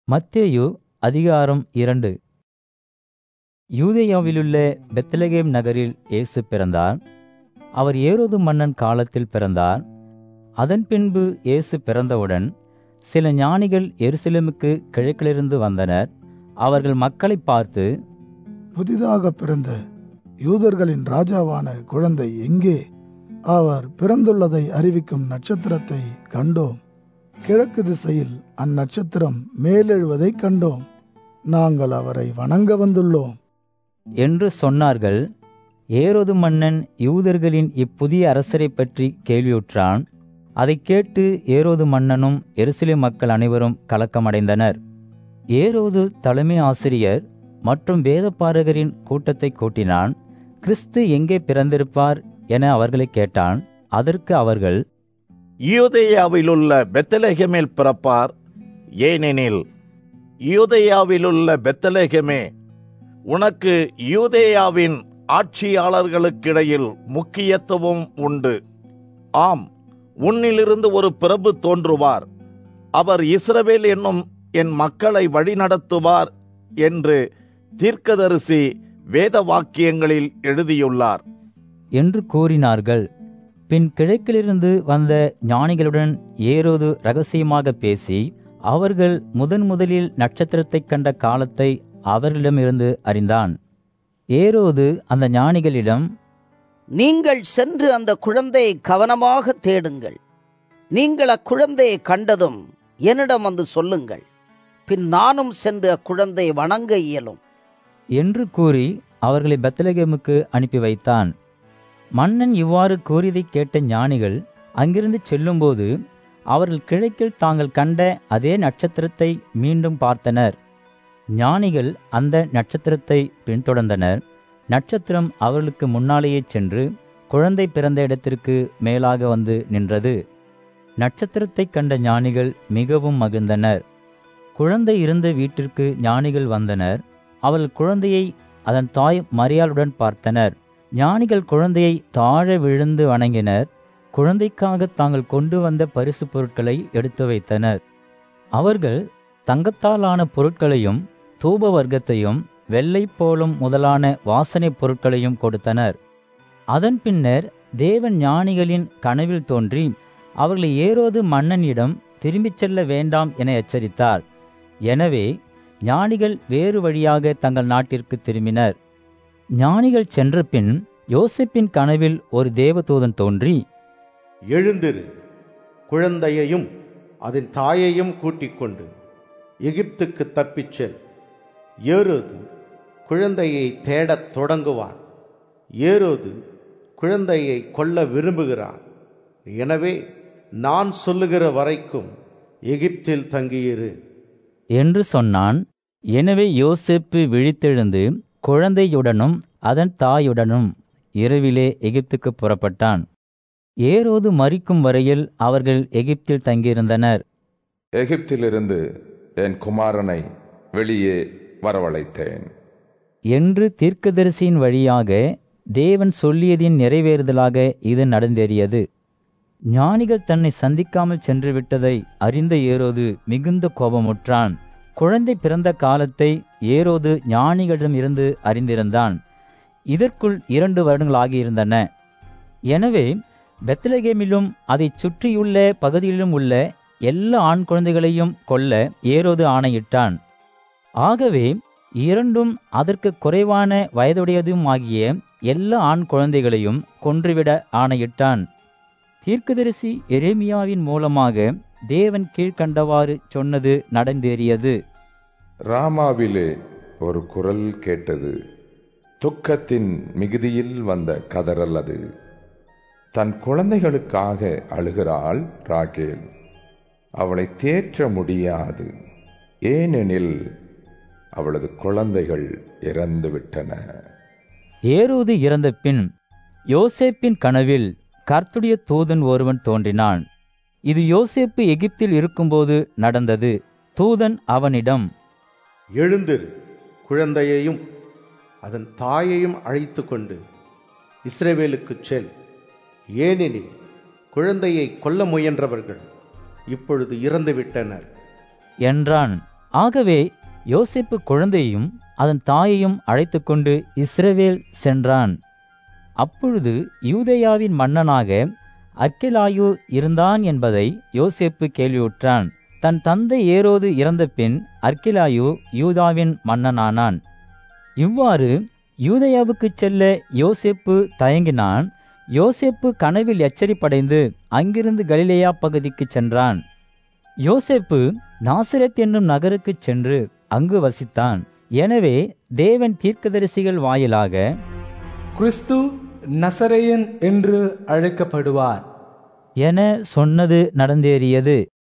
மத்தேயு அதிகாரம் இரண்டு யூதேயாவிலுள்ள பெத்லகேம் நகரில் இயேசு பிறந்தார் அவர் ஏரோது மன்னன் காலத்தில் பிறந்தார் அதன் பின்பு இயேசு பிறந்தவுடன் சில ஞானிகள் எருசலேமுக்கு கிழக்கிலிருந்து வந்தனர் அவர்கள் மக்களை பார்த்து புதிதாக பிறந்த யூதர்களின் ராஜாவான குழந்தை எங்கே அவர் பிறந்துள்ளதை அறிவிக்கும் நட்சத்திரத்தை கண்டோம் கிழக்கு திசையில் அந்நட்சத்திரம் மேலெழுவதைக் கண்டோம் நாங்கள் அவரை வணங்க வந்துள்ளோம் என்று சொன்னார்கள் ஏரோது மன்னன் யூதர்களின் இப்புதிய அரசரைப் பற்றி கேள்வியுற்றான் அதைக் கேட்டு ஏரோது மன்னனும் எருசலேம் மக்கள் அனைவரும் கலக்கமடைந்தனர் ஏரோது தலைமை ஆசிரியர் மற்றும் வேதப்பாரகரின் கூட்டத்தை கூட்டினான் கிறிஸ்து எங்கே பிறந்திருப்பார் என அவர்களை கேட்டான் அதற்கு அவர்கள் யூதேயாவிலுள்ள பெத்தலேகமில் பிறப்பார் ஏனெனில் யூதேயாவிலுள்ள பெத்தலேகமே உனக்கு யூதேயாவின் ஆட்சியாளர்களுக்கிடையில் முக்கியத்துவம் உண்டு ஆம் உன்னிலிருந்து ஒரு பிரபு தோன்றுவார் அவர் இஸ்ரவேல் என்னும் என் மக்களை வழிநடத்துவார் என்று தீர்க்கதரிசி வேத வாக்கியங்களில் எழுதியுள்ளார் என்று கூறினார்கள் பின் கிழக்கிலிருந்து வந்த ஞானிகளுடன் ஏரோது ரகசியமாக பேசி அவர்கள் முதன் முதலில் நட்சத்திரத்தைக் கண்ட காலத்தை அவர்களிடமிருந்து அறிந்தான் ஏரோது அந்த ஞானிகளிடம் நீங்கள் சென்று அந்த குழந்தையை கவனமாக தேடுங்கள் நீங்கள் அக்குழந்தையை கண்டதும் என்னிடம் வந்து சொல்லுங்கள் பின் நானும் சென்று அக்குழந்தையை வணங்க இயலும் என்று கூறி அவர்களை பெத்லகேமுக்கு அனுப்பி வைத்தான் மன்னன் இவ்வாறு கூறியதைக் கேட்ட ஞானிகள் அங்கிருந்து செல்லும்போது அவர்கள் கிழக்கில் தாங்கள் கண்ட அதே நட்சத்திரத்தை மீண்டும் பார்த்தனர் ஞானிகள் அந்த நட்சத்திரத்தை பின்தொடர்ந்தனர் நட்சத்திரம் அவர்களுக்கு முன்னாலேயே சென்று குழந்தை பிறந்த இடத்திற்கு மேலாக வந்து நின்றது நட்சத்திரத்தைக் கண்ட ஞானிகள் மிகவும் மகிழ்ந்தனர் குழந்தை இருந்த வீட்டிற்கு ஞானிகள் வந்தனர் அவள் குழந்தையை அதன் தாய் மரியாளுடன் பார்த்தனர் ஞானிகள் குழந்தையை தாழ விழுந்து வணங்கினர் குழந்தைக்காக தாங்கள் கொண்டு வந்த பரிசு பொருட்களை எடுத்து வைத்தனர் அவர்கள் தங்கத்தாலான பொருட்களையும் தூப வர்க்கத்தையும் வெள்ளை போலும் முதலான வாசனைப் பொருட்களையும் கொடுத்தனர் அதன் பின்னர் தேவன் ஞானிகளின் கனவில் தோன்றி அவர்களை ஏரோது மன்னனிடம் திரும்பிச் செல்ல வேண்டாம் என எச்சரித்தார் எனவே ஞானிகள் வேறு வழியாக தங்கள் நாட்டிற்கு திரும்பினர் ஞானிகள் சென்ற பின் யோசேப்பின் கனவில் ஒரு தேவதூதன் தோன்றி எழுந்திரு குழந்தையையும் அதன் தாயையும் கூட்டிக் கொண்டு எகிப்துக்கு தப்பிச் செல் ஏரோது குழந்தையை தேடத் தொடங்குவான் ஏரோது குழந்தையை கொல்ல விரும்புகிறான் எனவே நான் சொல்லுகிற வரைக்கும் எகிப்தில் தங்கியிரு என்று சொன்னான் எனவே யோசேப்பு விழித்தெழுந்து குழந்தையுடனும் அதன் தாயுடனும் இரவிலே எகிப்துக்கு புறப்பட்டான் ஏரோது மறிக்கும் வரையில் அவர்கள் எகிப்தில் தங்கியிருந்தனர் எகிப்திலிருந்து என் குமாரனை வெளியே வரவழைத்தேன் என்று தீர்க்கதரிசியின் வழியாக தேவன் சொல்லியதின் நிறைவேறுதலாக இது நடந்தேறியது ஞானிகள் தன்னை சந்திக்காமல் சென்று விட்டதை அறிந்த ஏரோது மிகுந்த கோபமுற்றான் குழந்தை பிறந்த காலத்தை ஏரோது ஞானிகளிடம் இருந்து அறிந்திருந்தான் இதற்குள் இரண்டு வருடங்கள் ஆகியிருந்தன எனவே பெத்லகேமிலும் அதைச் சுற்றியுள்ள பகுதியிலும் உள்ள எல்லா ஆண் குழந்தைகளையும் கொல்ல ஏரோது ஆணையிட்டான் ஆகவே இரண்டும் அதற்கு குறைவான வயதுடையதும் ஆகிய எல்லா ஆண் குழந்தைகளையும் கொன்றுவிட ஆணையிட்டான் தீர்க்கதரிசி எரேமியாவின் மூலமாக தேவன் கீழ்கண்டவாறு சொன்னது நடந்தேறியது ராமாவிலே ஒரு குரல் கேட்டது துக்கத்தின் மிகுதியில் வந்த கதறல் அது தன் குழந்தைகளுக்காக அழுகிறாள் ராகேல் அவளை தேற்ற முடியாது ஏனெனில் அவளது குழந்தைகள் இறந்துவிட்டன ஏரோது இறந்த பின் யோசேப்பின் கனவில் கர்த்துடைய தூதன் ஒருவன் தோன்றினான் இது யோசேப்பு எகிப்தில் இருக்கும்போது நடந்தது தூதன் அவனிடம் எழுந்திரு குழந்தையையும் அதன் தாயையும் அழைத்து கொண்டு இஸ்ரேவேலுக்குச் செல் ஏனெனில் குழந்தையை கொல்ல முயன்றவர்கள் இப்பொழுது இறந்துவிட்டனர் என்றான் ஆகவே யோசேப்பு குழந்தையையும் அதன் தாயையும் அழைத்துக்கொண்டு இஸ்ரவேல் சென்றான் அப்பொழுது யூதேயாவின் மன்னனாக அர்க்கெலாயு இருந்தான் என்பதை யோசேப்பு கேள்வியுற்றான் தன் தந்தை ஏரோது இறந்த பின் அர்க்கிலாயு யூதாவின் மன்னனானான் இவ்வாறு யூதேயாவுக்குச் செல்ல யோசேப்பு தயங்கினான் யோசேப்பு கனவில் எச்சரிப்படைந்து அங்கிருந்து கலிலேயா பகுதிக்குச் சென்றான் யோசேப்பு நாசரத் என்னும் நகருக்குச் சென்று அங்கு வசித்தான் எனவே தேவன் தீர்க்கதரிசிகள் வாயிலாக கிறிஸ்து நசரேயன் என்று அழைக்கப்படுவார் என சொன்னது நடந்தேறியது